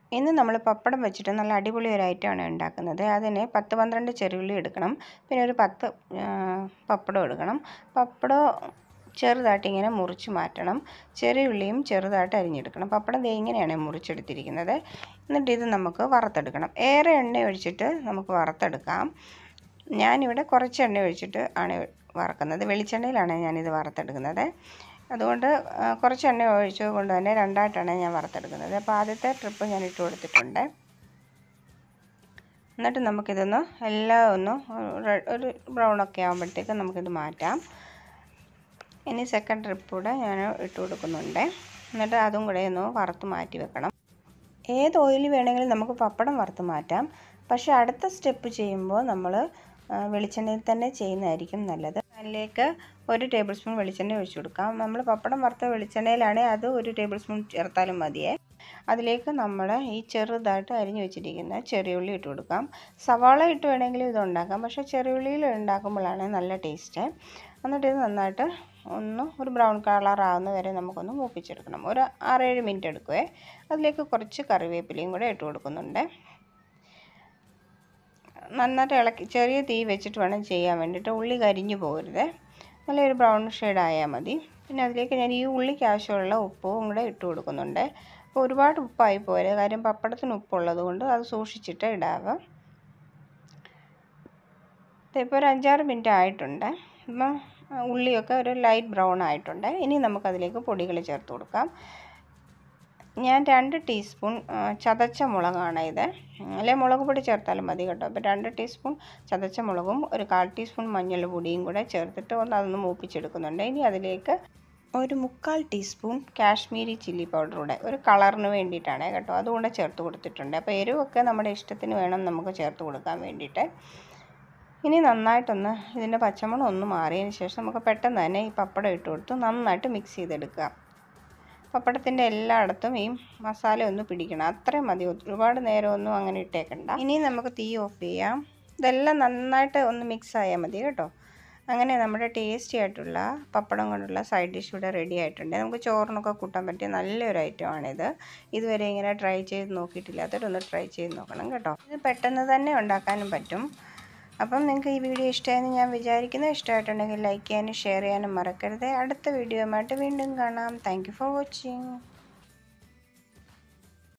ഇന്ന് നമ്മൾ പപ്പടം വെച്ചിട്ട് നല്ല അടിപൊളി ഒരു ഐറ്റമാണ് ഉണ്ടാക്കുന്നത് അതിന് പത്ത് പന്ത്രണ്ട് ചെറുള്ളി എടുക്കണം പിന്നെ ഒരു പത്ത് പപ്പടം എടുക്കണം പപ്പടം ചെറുതായിട്ട് ഇങ്ങനെ മുറിച്ച് മാറ്റണം ചെറിയ ഉള്ളിയും ചെറുതായിട്ട് അരിഞ്ഞെടുക്കണം പപ്പടം ദേ ഇങ്ങനെയാണ് മുറിച്ചെടുത്തിരിക്കുന്നത് എന്നിട്ട് ഇത് നമുക്ക് വറുത്തെടുക്കണം ഏറെ എണ്ണ ഒഴിച്ചിട്ട് നമുക്ക് വറുത്തെടുക്കാം ഞാനിവിടെ കുറച്ച് എണ്ണ ഒഴിച്ചിട്ട് ആണ് വറക്കുന്നത് വെളിച്ചെണ്ണയിലാണ് ഞാനിത് വറുത്തെടുക്കുന്നത് അതുകൊണ്ട് കുറച്ച് എണ്ണ ഒഴിച്ചത് കൊണ്ട് തന്നെ രണ്ടായിട്ടാണ് ഞാൻ വറുത്തെടുക്കുന്നത് അപ്പോൾ ആദ്യത്തെ ട്രിപ്പ് ഞാൻ ഇട്ട് കൊടുത്തിട്ടുണ്ട് എന്നിട്ട് നമുക്കിതൊന്ന് എല്ലാം ഒന്ന് ഒരു ബ്രൗൺ ഒക്കെ ആകുമ്പോഴത്തേക്ക് നമുക്കിത് മാറ്റാം ഇനി സെക്കൻഡ് ട്രിപ്പ് കൂടെ ഞാൻ ഇട്ട് കൊടുക്കുന്നുണ്ട് എന്നിട്ട് അതും കൂടെ ഒന്ന് വറുത്ത് മാറ്റി വെക്കണം ഏത് ഓയിൽ വേണമെങ്കിലും നമുക്ക് പപ്പടം വറുത്ത് മാറ്റാം പക്ഷേ അടുത്ത സ്റ്റെപ്പ് ചെയ്യുമ്പോൾ നമ്മൾ വെളിച്ചെണ്ണയിൽ തന്നെ ചെയ്യുന്നതായിരിക്കും നല്ലത് അതിലേക്ക് ഒരു ടേബിൾ സ്പൂൺ വെളിച്ചെണ്ണ ഒഴിച്ചു കൊടുക്കാം നമ്മൾ പപ്പടം വറുത്ത വെളിച്ചെണ്ണയിലാണെങ്കിൽ അത് ഒരു ടേബിൾ സ്പൂൺ ചേർത്താലും മതിയേ അതിലേക്ക് നമ്മൾ ഈ ചെറുതായിട്ട് അരിഞ്ഞു വെച്ചിരിക്കുന്ന ചെറിയുള്ളി ഇട്ട് കൊടുക്കാം സവാള ഇട്ട് വേണമെങ്കിലും ഇത് ഉണ്ടാക്കാം പക്ഷേ ചെറിയുള്ളിയിൽ ഉണ്ടാക്കുമ്പോഴാണ് നല്ല ടേസ്റ്റ് എന്നിട്ട് ഇത് നന്നായിട്ട് ഒന്ന് ഒരു ബ്രൗൺ കളർ ആകുന്ന വരെ നമുക്കൊന്ന് മൂപ്പിച്ചെടുക്കണം ഒരു ആറേഴ് മിനിറ്റ് എടുക്കുവേ അതിലേക്ക് കുറച്ച് കറിവേപ്പിലയും കൂടെ ഇട്ട് കൊടുക്കുന്നുണ്ട് നന്നായിട്ട് ഇളക്കി ചെറിയ തീ വെച്ചിട്ട് വേണം ചെയ്യാൻ വേണ്ടിയിട്ട് ഉള്ളി കരിഞ്ഞു പോകരുത് നല്ലൊരു ബ്രൗൺ ഷെയ്ഡ് ആയാൽ മതി പിന്നെ അതിലേക്ക് ഞാൻ ഈ ഉള്ളിക്ക് ആവശ്യമുള്ള ഉപ്പും കൂടെ ഇട്ട് കൊടുക്കുന്നുണ്ട് അപ്പോൾ ഒരുപാട് ഉപ്പായി പോരുത് കാര്യം പപ്പടത്തിന് ഉപ്പുള്ളത് കൊണ്ട് അത് സൂക്ഷിച്ചിട്ട് ഇടാവ് ഇപ്പോൾ ഒരു അഞ്ചാറ് മിനിറ്റ് ആയിട്ടുണ്ട് അപ്പം ഉള്ളിയൊക്കെ ഒരു ലൈറ്റ് ബ്രൗൺ ആയിട്ടുണ്ട് ഇനി നമുക്കതിലേക്ക് പൊടികൾ ചേർത്ത് കൊടുക്കാം ഞാൻ രണ്ട് ടീസ്പൂൺ ചതച്ച മുളകാണ് ഇത് അല്ലെ മുളക് പൊടി ചേർത്താലും മതി കേട്ടോ അപ്പോൾ രണ്ട് ടീസ്പൂൺ ചതച്ച മുളകും ഒരു കാൽ ടീസ്പൂൺ മഞ്ഞൾ പൊടിയും കൂടെ ചേർത്തിട്ട് ഒന്ന് അതൊന്ന് മൂപ്പിച്ചെടുക്കുന്നുണ്ട് ഇനി അതിലേക്ക് ഒരു മുക്കാൽ ടീസ്പൂൺ കാശ്മീരി ചില്ലി പൗഡർ കൂടെ ഒരു കളറിന് വേണ്ടിയിട്ടാണ് കേട്ടോ അതുകൂടെ ചേർത്ത് കൊടുത്തിട്ടുണ്ട് അപ്പോൾ എരിവൊക്കെ നമ്മുടെ ഇഷ്ടത്തിന് വേണം നമുക്ക് ചേർത്ത് കൊടുക്കാൻ വേണ്ടിയിട്ട് ഇനി നന്നായിട്ടൊന്ന് ഇതിൻ്റെ പച്ചമണം ഒന്ന് മാറിയതിന് ശേഷം നമുക്ക് പെട്ടെന്ന് തന്നെ ഈ പപ്പടം ഇട്ട് കൊടുത്ത് നന്നായിട്ട് മിക്സ് ചെയ്തെടുക്കുക പപ്പടത്തിൻ്റെ എല്ലായിടത്തും ഈ മസാല ഒന്ന് പിടിക്കണം അത്രയും മതി ഒരുപാട് നേരമൊന്നും അങ്ങനെ ഇട്ടേക്കണ്ട ഇനി നമുക്ക് തീ ഓഫ് ചെയ്യാം ഇതെല്ലാം നന്നായിട്ട് ഒന്ന് മിക്സ് ആയാൽ മതി കേട്ടോ അങ്ങനെ നമ്മുടെ ടേസ്റ്റി ആയിട്ടുള്ള പപ്പടം കൊണ്ടുള്ള സൈഡ് ഡിഷ് ഇവിടെ റെഡി ആയിട്ടുണ്ട് നമുക്ക് ചോറിനൊക്കെ കൂട്ടാൻ പറ്റിയ നല്ലൊരു ഐറ്റമാണിത് ഇതുവരെ ഇങ്ങനെ ട്രൈ ചെയ്ത് നോക്കിയിട്ടില്ലാത്തവരൊന്ന് ട്രൈ ചെയ്ത് നോക്കണം കേട്ടോ ഇത് പെട്ടെന്ന് തന്നെ ഉണ്ടാക്കാനും പറ്റും അപ്പം നിങ്ങൾക്ക് ഈ വീഡിയോ ഇഷ്ടമായെന്ന് ഞാൻ വിചാരിക്കുന്നു ഇഷ്ടമായിട്ടുണ്ടെങ്കിൽ ലൈക്ക് ചെയ്യാനും ഷെയർ ചെയ്യാനും മറക്കരുത് അടുത്ത വീഡിയോയുമായിട്ട് വീണ്ടും കാണാം താങ്ക് ഫോർ വാച്ചിങ്